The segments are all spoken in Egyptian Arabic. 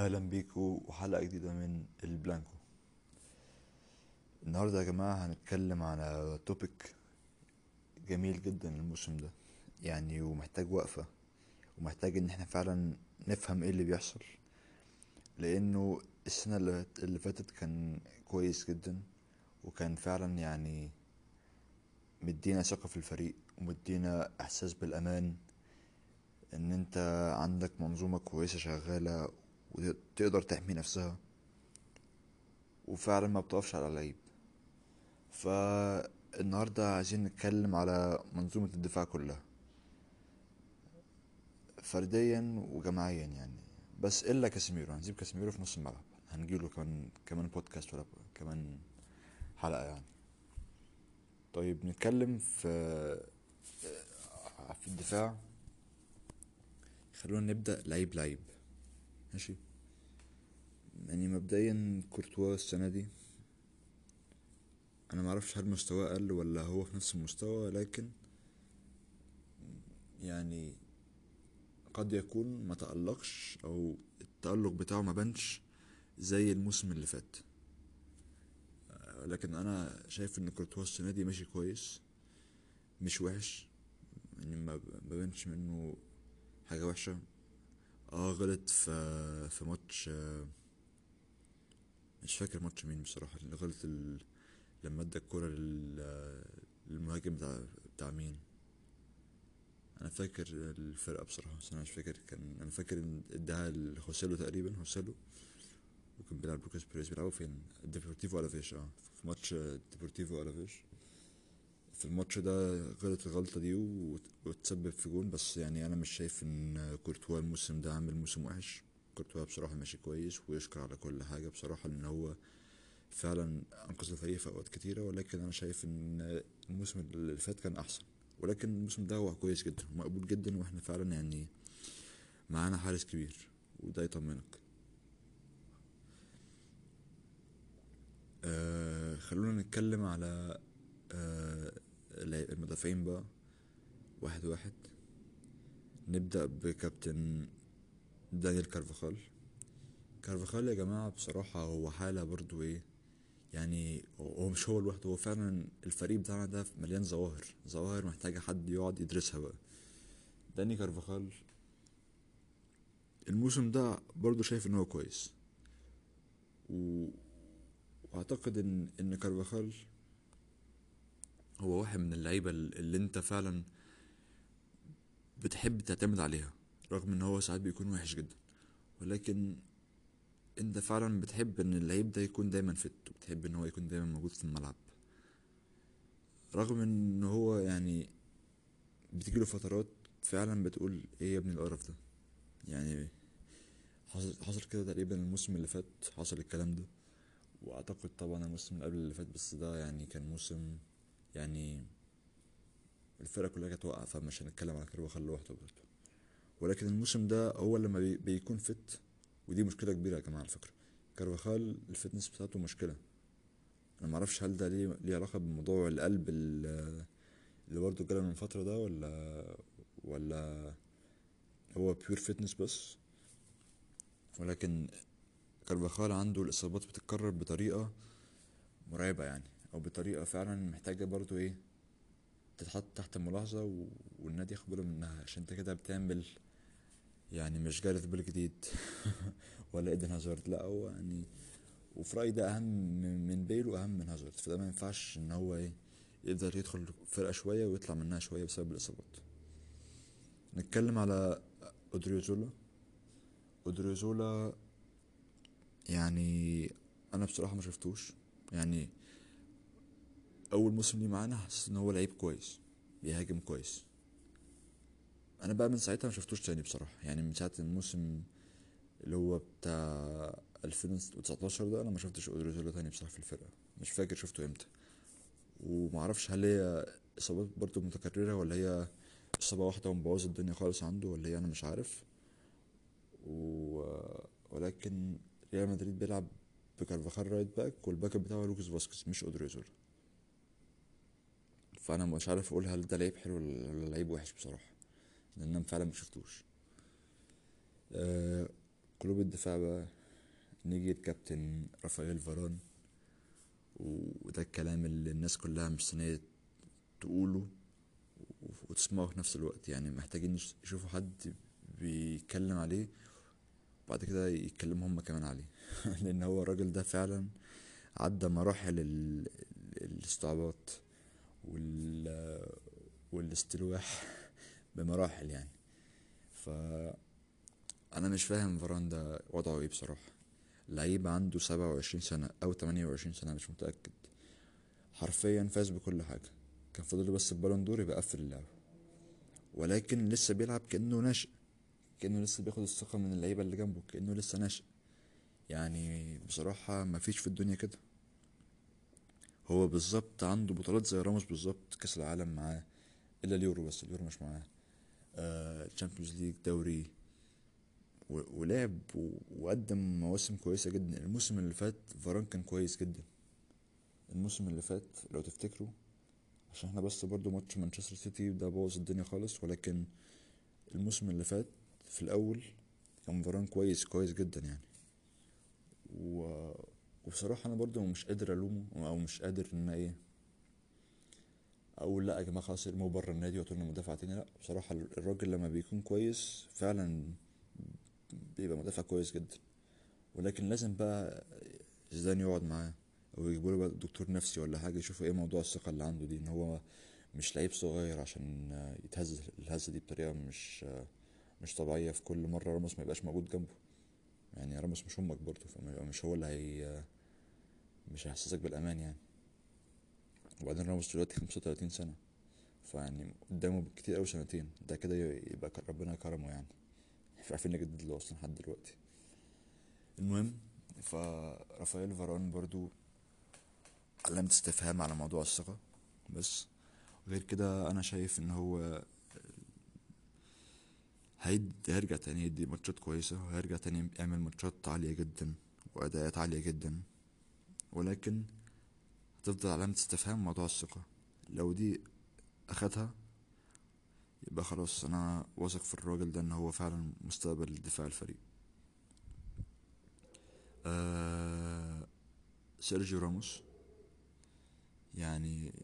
اهلا بيكو وحلقة جديدة من البلانكو النهاردة يا جماعة هنتكلم على توبيك جميل جدا الموسم ده يعني ومحتاج وقفة ومحتاج ان احنا فعلا نفهم ايه اللي بيحصل لانه السنة اللي اللي فاتت كان كويس جدا وكان فعلا يعني مدينا ثقة في الفريق ومدينا احساس بالامان ان انت عندك منظومة كويسة شغالة وتقدر تحمي نفسها وفعلا ما بتقفش على العيب فالنهاردة عايزين نتكلم على منظومة الدفاع كلها فرديا وجماعيا يعني بس الا كاسيميرو هنسيب كاسيميرو في نص الملعب هنجيله كمان كمان بودكاست ولا كمان حلقة يعني طيب نتكلم في في الدفاع خلونا نبدأ لعيب لعيب ماشي يعني مبدئيا كورتوا السنة دي انا معرفش هل مستواه قل ولا هو في نفس المستوى لكن يعني قد يكون ما تألقش او التألق بتاعه ما بانش زي الموسم اللي فات آه، لكن انا شايف ان كورتوا السنة دي ماشي كويس مش وحش يعني ما ما بانش منه حاجة وحشة اه غلط في في ماتش آه، مش فاكر ماتش مين بصراحة اللي غلط ال... لما ادى الكرة لل... للمهاجم بتاع بتاع مين انا فاكر الفرقة بصراحة بس انا مش فاكر كان انا فاكر ان اداها لخوسيلو تقريبا خوسيلو وكان بيلعب لوكاس بيريز بيلعبوا فين ديبورتيفو الافيش اه في ماتش ديبورتيفو الافيش في الماتش ده غلط الغلطة دي وت- وتسبب في جون بس يعني أنا مش شايف إن كورتوا الموسم ده عامل موسم وحش كورتوا بصراحة ماشي كويس ويشكر على كل حاجة بصراحة إن هو فعلا أنقذ الفريق في أوقات كتيرة ولكن أنا شايف إن الموسم اللي فات كان أحسن ولكن الموسم ده هو كويس جدا ومقبول جدا وإحنا فعلا يعني معانا حارس كبير وده يطمنك آه خلونا نتكلم على آه اللاعب- المدافعين بقى واحد واحد نبدأ بكابتن دانيال كارفاخال كارفاخال يا جماعة بصراحة هو حالة برضو ايه يعني هو مش هو لوحده هو فعلا الفريق بتاعنا ده مليان ظواهر ظواهر محتاجة حد يقعد يدرسها بقى داني كارفاخال الموسم ده برضو شايف ان هو كويس و... واعتقد ان ان كارفاخال هو واحد من اللعيبة اللي انت فعلا بتحب تعتمد عليها رغم ان هو ساعات بيكون وحش جدا ولكن انت فعلا بتحب ان اللعيب ده يكون دايما فت وبتحب ان هو يكون دايما موجود في الملعب رغم ان هو يعني بتجيله فترات فعلا بتقول ايه يا ابني القرف ده يعني حصل حصل كده تقريبا الموسم اللي فات حصل الكلام ده واعتقد طبعا الموسم اللي قبل اللي فات بس ده يعني كان موسم يعني الفرقة كلها كانت واقعة فمش هنتكلم على كارفاخال لوحده برضه ولكن الموسم ده هو لما بي- بيكون فت ودي مشكلة كبيرة يا جماعة على فكرة كارفاخال الفتنس بتاعته مشكلة انا معرفش هل ده ليه ليه علاقة بموضوع القلب ال- اللي برضه جاله من فترة ده ولا ولا هو بيور فتنس بس ولكن كارفاخال عنده الإصابات بتتكرر بطريقة مرعبة يعني أو بطريقة فعلا محتاجة برضه إيه تتحط تحت ملاحظة و... والنادي ياخد باله منها عشان انت كده بتعمل يعني مش جاريث بيل جديد ولا ايدن هازارد لا هو يعني وفي رأيي ده أهم من من بيل وأهم من هازارد فده ما ينفعش إن هو إيه يقدر يدخل فرقة شوية ويطلع منها شوية بسبب الإصابات نتكلم على أودريوزولا أودريوزولا يعني أنا بصراحة ما شفتوش يعني أول موسم ليه معانا حسيت إن هو لعيب كويس بيهاجم كويس انا بقى من ساعتها ما شفتوش تاني بصراحه يعني من ساعه الموسم اللي هو بتاع 2019 ده انا ما شفتش اودريزولا تاني بصراحه في الفرقه مش فاكر شفته امتى ومعرفش هل هي اصابات برضه متكرره ولا هي اصابه واحده ومبوظ الدنيا خالص عنده ولا هي انا مش عارف و... ولكن ريال مدريد بيلعب بكارفاخال رايت باك والباك بتاعه لوكاس فاسكيز مش اودريزولا فانا مش عارف اقول هل ده لعيب حلو ولا لعيب وحش بصراحه لان انا فعلا ما شفتوش آه، قلوب الدفاع بقى نيجي الكابتن رافائيل فاران وده الكلام اللي الناس كلها مستنية تقوله وتسمعه في نفس الوقت يعني محتاجين يشوفوا حد بيتكلم عليه بعد كده يتكلموا هم كمان عليه لان هو الراجل ده فعلا عدى مراحل ال- الاستعباط وال والاستلواح بمراحل يعني ف انا مش فاهم فاران ده وضعه ايه بصراحة لعيب عنده سبعة وعشرين سنة او تمانية وعشرين سنة مش متأكد حرفيا فاز بكل حاجة كان فاضله بس البالون دور يبقى قفل اللعبة ولكن لسه بيلعب كأنه ناشئ كأنه لسه بياخد الثقة من اللعيبة اللي جنبه كأنه لسه ناشئ يعني بصراحة مفيش في الدنيا كده هو بالظبط عنده بطولات زي راموس بالظبط كأس العالم معاه إلا اليورو بس اليورو مش معاه تشامبيونز ليج دوري و- ولعب و- وقدم مواسم كويسة جدا الموسم اللي فات فاران كان كويس جدا الموسم اللي فات لو تفتكروا عشان احنا بس برضو ماتش مانشستر سيتي ده بوظ الدنيا خالص ولكن الموسم اللي فات في الأول كان فاران كويس كويس جدا يعني و... وبصراحة أنا برضو مش قادر ألومه أو مش قادر إن أنا إيه أقول لأ يا جماعة خلاص ارموه بره النادي وهاتوا لنا مدافع تاني لأ بصراحة الراجل لما بيكون كويس فعلا بيبقى مدافع كويس جدا ولكن لازم بقى زيدان يقعد معاه او يجيبوا له بقى دكتور نفسي ولا حاجه يشوفوا ايه موضوع الثقه اللي عنده دي ان هو مش لعيب صغير عشان يتهز الهزه دي بطريقه مش مش طبيعيه في كل مره راموس ما يبقاش موجود جنبه يعني راموس مش امك برضه فمش هو اللي هي مش هيحسسك بالامان يعني وبعدين راموس دلوقتي 35 سنه فيعني قدامه كتير قوي سنتين ده كده يبقى ربنا كرمه يعني مش عارفين نجدد له اصلا لحد دلوقتي المهم فرافائيل فاران برضو علامة استفهام على موضوع الثقة بس غير كده انا شايف ان هو هيد هيرجع تاني يدي ماتشات كويسة وهيرجع تاني يعمل ماتشات عالية جدا وأداءات عالية جدا ولكن هتفضل علامة استفهام موضوع الثقة لو دي أخدها يبقى خلاص أنا واثق في الراجل ده إن هو فعلا مستقبل دفاع الفريق آه سيرجيو راموس يعني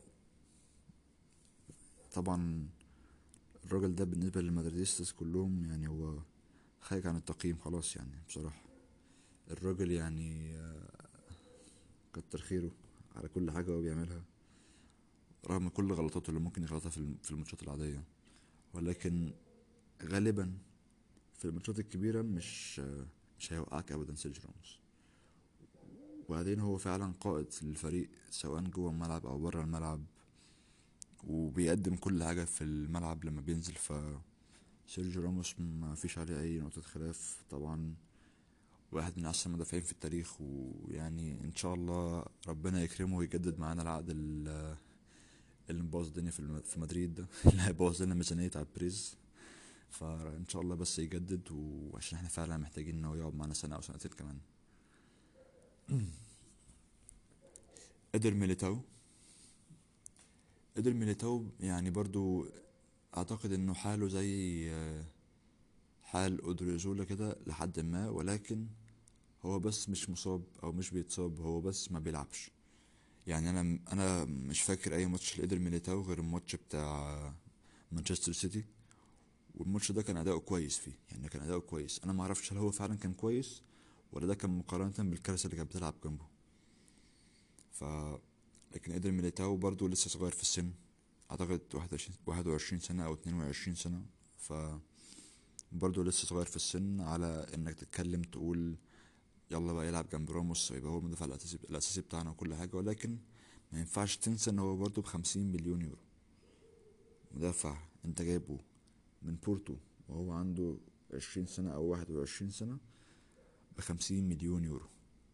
طبعا الراجل ده بالنسبة للمدريديستس كلهم يعني هو خارج عن التقييم خلاص يعني بصراحة الراجل يعني آه، كتر خيره على كل حاجة هو بيعملها رغم كل غلطاته اللي ممكن يغلطها في الم- في الماتشات العادية ولكن غالبا في الماتشات الكبيرة مش آه، مش هيوقعك أبدا سيرجيو راموس وبعدين هو فعلا قائد للفريق سواء جوه الملعب أو بره الملعب وبيقدم كل حاجة في الملعب لما بينزل ف سيرجيو راموس ما فيش عليه أي نقطة خلاف طبعا واحد من أحسن المدافعين في التاريخ ويعني إن شاء الله ربنا يكرمه ويجدد معانا العقد ال- اللي مبوظ الدنيا في الم- في مدريد ده اللي هيبوظ لنا ميزانية على البريز فإن شاء الله بس يجدد وعشان احنا فعلا محتاجين إن هو يقعد معانا سنة أو سنتين كمان قدر ميليتاو قدر ميليتاو يعني برضو اعتقد انه حاله زي آه، حال اودريزولا كده لحد ما ولكن هو بس مش مصاب او مش بيتصاب هو بس ما بيلعبش يعني انا انا مش فاكر اي ماتش لقدر ميليتاو غير الماتش بتاع مانشستر سيتي والماتش ده كان اداؤه كويس فيه يعني كان اداؤه كويس انا ما اعرفش هل هو فعلا كان كويس ولا ده كان مقارنة بالكارثة اللي كانت بتلعب جنبه ف لكن قدر ميليتاو برضه لسه صغير في السن اعتقد واحد وعشرين واحد وعشرين سنة او اتنين وعشرين سنة ف برضه لسه صغير في السن على انك تتكلم تقول يلا بقى يلعب جنب راموس يبقى هو المدافع الاساسي الاساسي بتاعنا وكل حاجة ولكن ما ينفعش تنسى ان هو برضه بخمسين مليون يورو مدافع انت جايبه من بورتو وهو عنده عشرين سنة او واحد وعشرين سنة بخمسين مليون يورو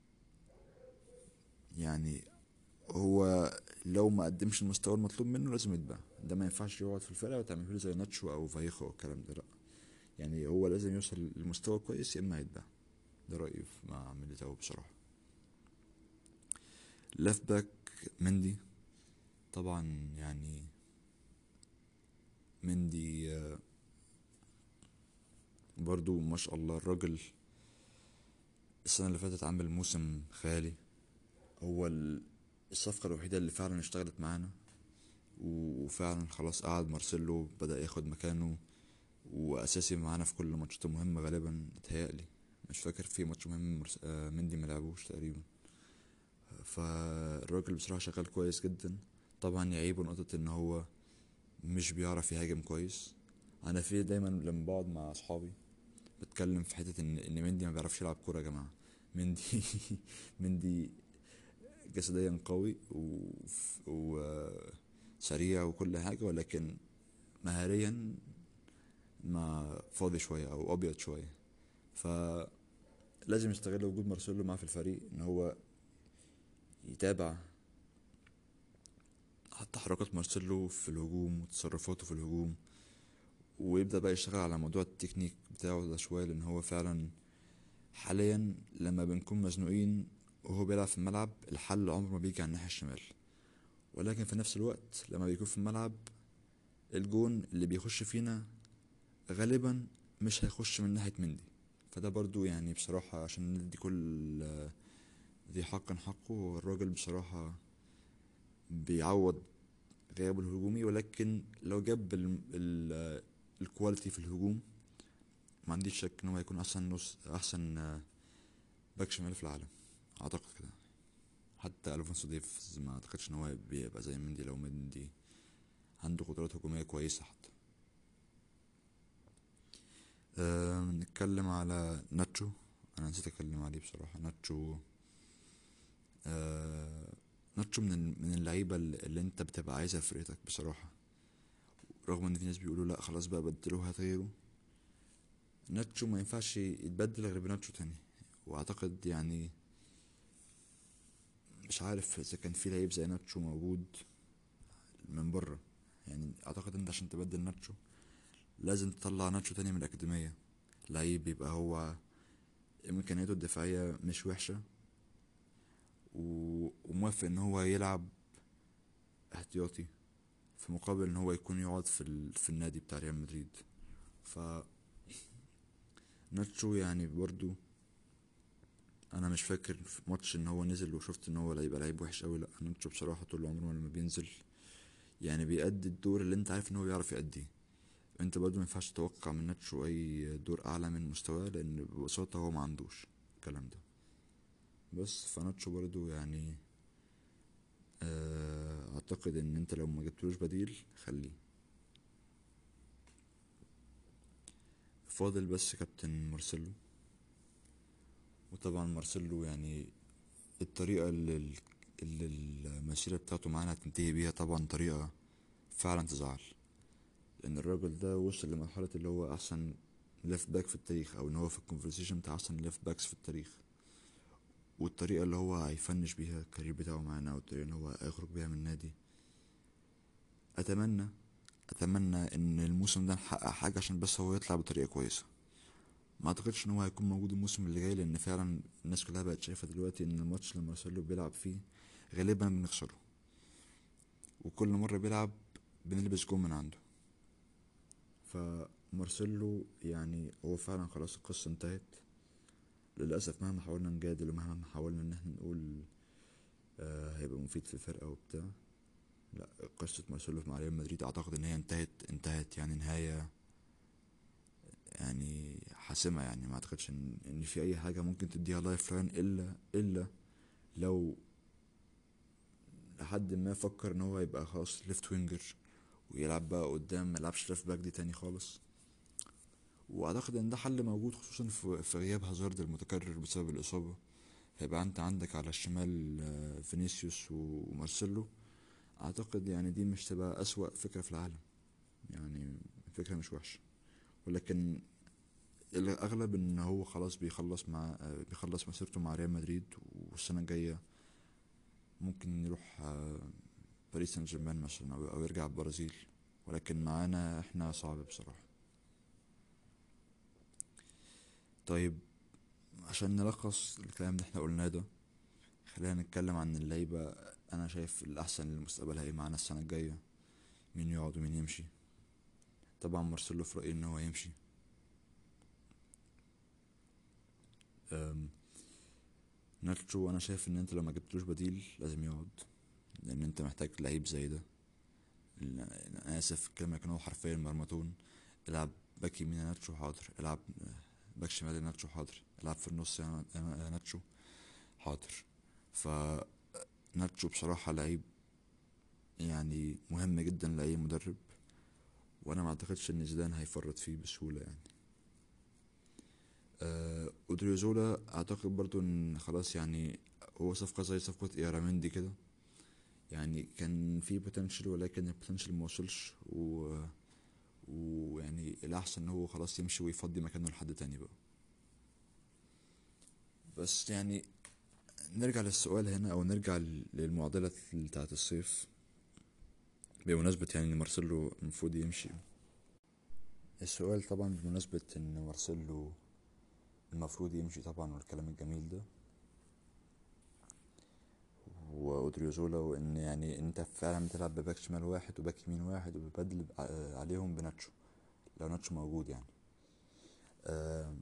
يعني هو لو ما قدمش المستوى المطلوب منه لازم يتباع ده ما ينفعش يقعد في الفرقة وتعمله له زي ناتشو او فايخو او الكلام ده لا يعني هو لازم يوصل لمستوى كويس يا اما يتباع ده رأيي في- مع ميليتاو بصراحة ليفت باك مندي طبعا يعني مندي آه، برضو ما شاء الله الراجل السنة اللي فاتت عامل موسم خيالي هو ال- الصفقة الوحيدة اللي فعلا اشتغلت معانا وفعلا خلاص قعد مارسيلو بدأ ياخد مكانه وأساسي معانا في كل الماتشات المهمة غالبا اتهيألي مش فاكر في ماتش مهم مرس... آه، مندي ملعبوش تقريبا فالراجل بصراحة شغال كويس جدا طبعا يعيبه نقطة ان هو مش بيعرف يهاجم كويس انا في دايما لما بقعد مع اصحابي بتكلم في حتة ان ان مندي ما بيعرفش يلعب كورة يا جماعة مندي مندي جسديا قوي وسريع وكل حاجة ولكن مهاريا ما فاضي شوية او ابيض شوية فلازم يستغل وجود مارسيلو معاه في الفريق ان هو يتابع حتى حركات مارسيلو في الهجوم وتصرفاته في الهجوم ويبدأ بقى يشتغل على موضوع التكنيك بتاعه ده شوية لأن هو فعلا حاليا لما بنكون مزنوقين وهو بيلعب في الملعب الحل عمره ما بيجي على الناحية الشمال ولكن في نفس الوقت لما بيكون في الملعب الجون اللي بيخش فينا غالبا مش هيخش من ناحية مندي فده برضو يعني بصراحة عشان ندي كل ذي حق حقه الراجل بصراحة بيعوض غيابه الهجومي ولكن لو جاب ال ال الكواليتي في الهجوم ما عنديش شك ان هو هيكون احسن نص احسن آه، باك شمال في العالم اعتقد كده حتى الفونسو ديفيز ما اعتقدش ان هو بيبقى زي مندي لو مندي عنده قدرات هجوميه كويسه حتى أه نتكلم على ناتشو انا نسيت اتكلم عليه بصراحه ناتشو أه ناتشو من ال- من اللعيبه اللي اللي انت بتبقى عايزها في فرقتك بصراحه رغم ان في ناس بيقولوا لا خلاص بقى بدلوه هات غيره ناتشو ما ينفعش يتبدل غير بناتشو تاني واعتقد يعني مش عارف اذا كان في لعيب زي ناتشو موجود من بره يعني اعتقد انت عشان تبدل ناتشو لازم تطلع ناتشو تاني من الاكاديميه لعيب يبقى هو امكانياته الدفاعيه مش وحشه و- وموافق ان هو يلعب احتياطي في مقابل ان هو يكون يقعد في ال... في النادي بتاع ريال مدريد ف ناتشو يعني برضو انا مش فاكر في ماتش ان هو نزل وشفت ان هو هيبقى لعيب وحش قوي لا ناتشو بصراحه طول عمره لما بينزل يعني بيأدي الدور اللي انت عارف ان هو بيعرف يأديه انت برضو ما ينفعش تتوقع من ناتشو اي دور اعلى من مستواه لان ببساطه هو ما عندوش الكلام ده بس فناتشو برضو يعني آه، اعتقد ان انت لو ما جبتلوش بديل خليه فاضل بس كابتن مارسيلو وطبعا مارسيلو يعني الطريقة اللي, ال- اللي المسيرة بتاعته معانا هتنتهي بيها طبعا طريقة فعلا تزعل لأن الراجل ده وصل لمرحلة اللي هو أحسن ليفت باك في التاريخ أو إن هو في الكونفرسيشن بتاع أحسن ليفت باكس في التاريخ والطريقة اللي هو هيفنش بيها الكارير بتاعه معانا والطريقة اللي هو هيخرج بيها من النادي أتمنى أتمنى إن الموسم ده نحقق حاجة عشان بس هو يطلع بطريقة كويسة ما اعتقدش ان هو هيكون موجود الموسم اللي جاي لان فعلا الناس كلها بقت شايفه دلوقتي ان الماتش اللي مارسيلو بيلعب فيه غالبا بنخسره وكل مره بيلعب بنلبس جون من عنده فمارسيلو يعني هو فعلا خلاص القصه انتهت للاسف مهما حاولنا نجادل ومهما حاولنا ان احنا نقول آه هيبقى مفيد في الفرقه وبتاع لا قصه مارسيلو مع ريال مدريد اعتقد ان هي انتهت انتهت يعني نهايه يعني حاسمة يعني ما اعتقدش ان ان في اي حاجة ممكن تديها لايف لاين الا الا لو لحد ما فكر ان هو يبقى خلاص ليفت وينجر ويلعب بقى قدام ما يلعبش ليفت باك دي تاني خالص واعتقد ان ده حل موجود خصوصا في في غياب هازارد المتكرر بسبب الاصابة هيبقى انت عندك على الشمال آه، فينيسيوس ومارسيلو اعتقد يعني دي مش تبقى اسوأ فكرة في العالم يعني فكرة مش وحشة ولكن الاغلب ان هو خلاص بيخلص مع آه، بيخلص مسيرته مع ريال مدريد والسنه الجايه ممكن يروح آه، باريس سان جيرمان مثلا او أو يرجع البرازيل ولكن معانا احنا صعب بصراحه طيب عشان نلخص الكلام اللي احنا قلناه ده خلينا نتكلم عن اللعيبه انا شايف الاحسن للمستقبل هيبقى معانا السنه الجايه مين يقعد ومين يمشي طبعا مارسيلو في رايي ان هو يمشي أم، ناتشو انا شايف ان انت لو ما جبتلوش بديل لازم يقعد لان انت محتاج لعيب زي ده انا اسف الكلمه لكن هو حرفيا مرمطون العب باك يمين يا ناتشو حاضر العب باك شمال يا ناتشو حاضر العب في النص يا يا ناتشو حاضر ف ناتشو بصراحه لعيب يعني مهم جدا لاي مدرب وانا ما اعتقدش ان زيدان هيفرط فيه بسهوله يعني آه، اودريوزولا اعتقد برضو ان خلاص يعني هو صفقة زي صفقة ايرامندي كده يعني كان في بوتنشال ولكن البوتنشال موصلش و ويعني الاحسن ان هو خلاص يمشي ويفضي مكانه لحد تاني بقى بس يعني نرجع للسؤال هنا او نرجع للمعضلة بتاعة الصيف بمناسبة يعني ان مارسيلو المفروض يمشي السؤال طبعا بمناسبة ان مارسيلو المفروض يمشي طبعا والكلام الجميل ده واودريوزولا وان يعني انت فعلا بتلعب بباك شمال واحد وباك يمين واحد وبتبدل عليهم بناتشو لو ناتشو موجود يعني آه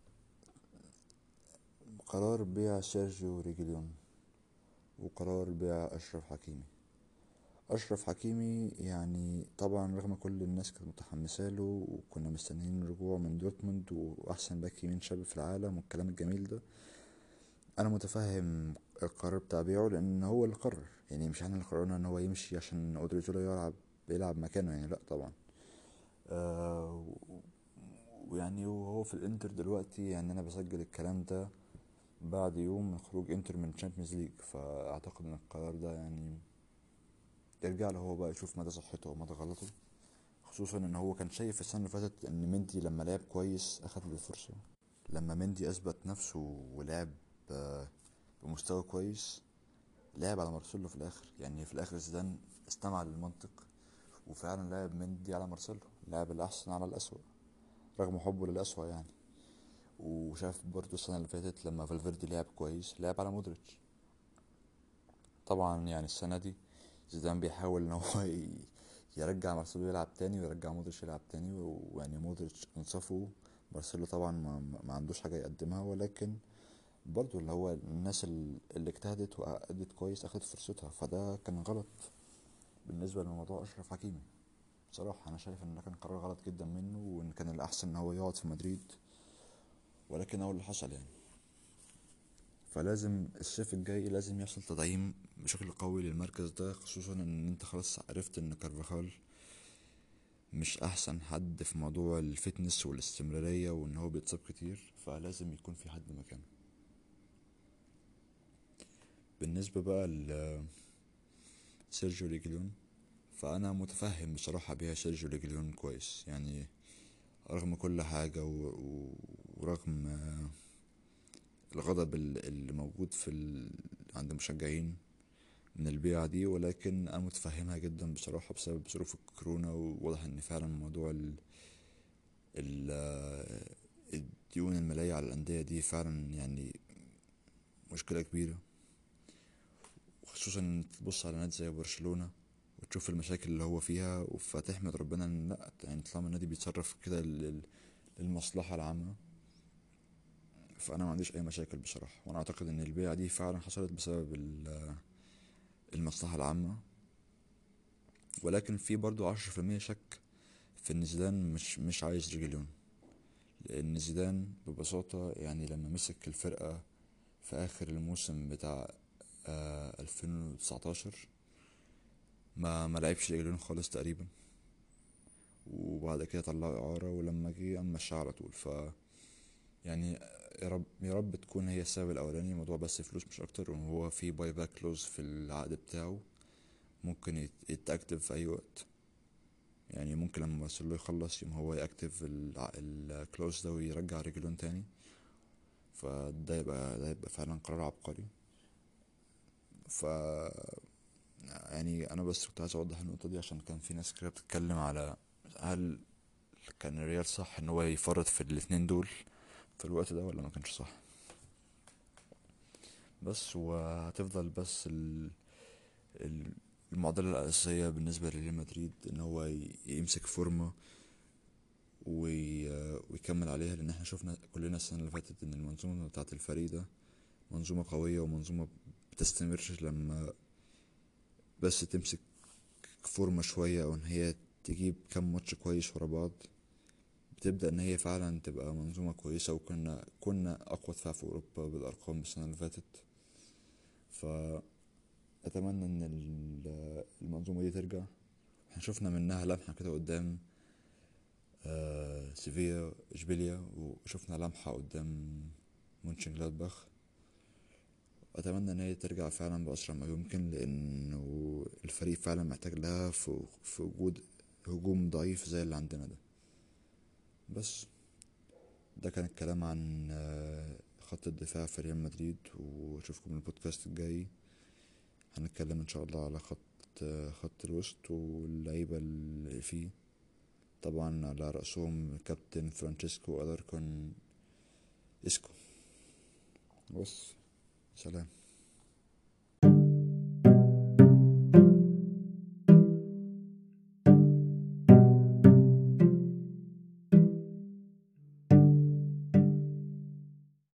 قرار بيع سيرجيو ريجيليون وقرار بيع اشرف حكيمي اشرف حكيمي يعني طبعا رغم كل الناس كانت متحمسه له وكنا مستنيين رجوعه من دورتموند واحسن باك يمين شاب في العالم والكلام الجميل ده انا متفهم القرار بتاع بيعه لان هو اللي قرر يعني مش احنا اللي قررنا ان هو يمشي عشان اودريجولا يلعب بيلعب مكانه يعني لا طبعا آه ويعني وهو في الانتر دلوقتي يعني انا بسجل الكلام ده بعد يوم من خروج انتر من تشامبيونز ليج فاعتقد ان القرار ده يعني يرجع له هو بقى يشوف مدى صحته ومدى غلطه خصوصا ان هو كان شايف السنه اللي فاتت ان مندي لما لعب كويس اخد الفرصه لما مندي اثبت نفسه ولعب بمستوى كويس لعب على مارسيلو في الاخر يعني في الاخر زيدان استمع للمنطق وفعلا لعب مندي على مارسيلو لعب الاحسن على الاسوأ رغم حبه للاسوأ يعني وشاف برضه السنه اللي فاتت لما فالفيردي لعب كويس لعب على مودريتش طبعا يعني السنه دي زيدان بيحاول ان هو يرجع مارسيلو يلعب تاني ويرجع مودريتش يلعب تاني ويعني مودريتش انصفه مارسيلو طبعا ما, ما عندوش حاجه يقدمها ولكن برضو اللي هو الناس اللي اجتهدت وأدت كويس أخدت فرصتها فده كان غلط بالنسبة لموضوع أشرف حكيمي بصراحة أنا شايف إن ده كان قرار غلط جدا منه وإن كان الأحسن إن هو يقعد في مدريد ولكن هو اللي حصل يعني فلازم الصيف الجاي لازم يحصل تدعيم بشكل قوي للمركز ده خصوصا ان انت خلاص عرفت ان كارفاخال مش احسن حد في موضوع الفتنس والاستمرارية وان هو بيتصاب كتير فلازم يكون في حد مكانه بالنسبة بقى ل سيرجيو ريجليون فأنا متفهم بصراحة بيها سيرجيو ريجليون كويس يعني رغم كل حاجة و... و... ورغم الغضب اللي موجود في ال... عند المشجعين من البيعة دي ولكن أنا متفهمها جدا بصراحة بسبب ظروف الكورونا وواضح إن فعلا موضوع ال... ال... الديون المالية على الأندية دي فعلا يعني مشكلة كبيرة خصوصا ان تبص على نادي زي برشلونة وتشوف المشاكل اللي هو فيها فتحمد ربنا ان لا يعني طالما النادي بيتصرف كده للمصلحة العامة فانا ما عنديش اي مشاكل بصراحة وانا اعتقد ان البيعة دي فعلا حصلت بسبب المصلحة العامة ولكن في برضو عشرة في المية شك في ان زيدان مش مش عايز ريجيليون لان زيدان ببساطة يعني لما مسك الفرقة في اخر الموسم بتاع ألفين وتسعتاشر ما ما لعبش رجلين خالص تقريبا وبعد كده طلعه إعارة ولما جه قام مشاه على طول ف يعني يا رب يا رب تكون هي السبب الأولاني موضوع بس فلوس مش أكتر وهو في باي باك كلوز في العقد بتاعه ممكن يتأكتف في أي وقت يعني ممكن لما مارسيلو يخلص يوم هو يأكتف الكلوز ده ويرجع رجلون تاني فده يبقى ده يبقى فعلا قرار عبقري ف يعني انا بس كنت عايز اوضح النقطه دي عشان كان في ناس كده بتتكلم على هل كان الريال صح ان هو يفرط في الاتنين دول في الوقت ده ولا ما كانش صح بس وهتفضل بس ال... المعضلة الأساسية بالنسبة لريال مدريد إن هو يمسك فورمة وي... ويكمل عليها لأن احنا شفنا كلنا السنة اللي فاتت إن المنظومة بتاعة الفريق ده منظومة قوية ومنظومة بتستمر لما بس تمسك فورمة شوية او ان هي تجيب كام ماتش كويس ورا بعض بتبدأ ان هي فعلا تبقى منظومة كويسة وكنا كنا اقوى دفاع في اوروبا بالارقام السنة اللي فاتت فأتمنى ان ال- المنظومة دي ترجع احنا شفنا منها لمحة كده قدام آه سيفيا اشبيليا وشفنا لمحة قدام مونشن جلادباخ اتمنى ان هي ترجع فعلا باسرع ما يمكن لانه الفريق فعلا محتاج لها في, في وجود هجوم ضعيف زي اللي عندنا ده بس ده كان الكلام عن آه، خط الدفاع في ريال مدريد واشوفكم البودكاست الجاي هنتكلم ان شاء الله على خط آه، خط الوسط واللعيبة اللي فيه طبعا على رأسهم كابتن فرانشيسكو ألاركون اسكو بس سلام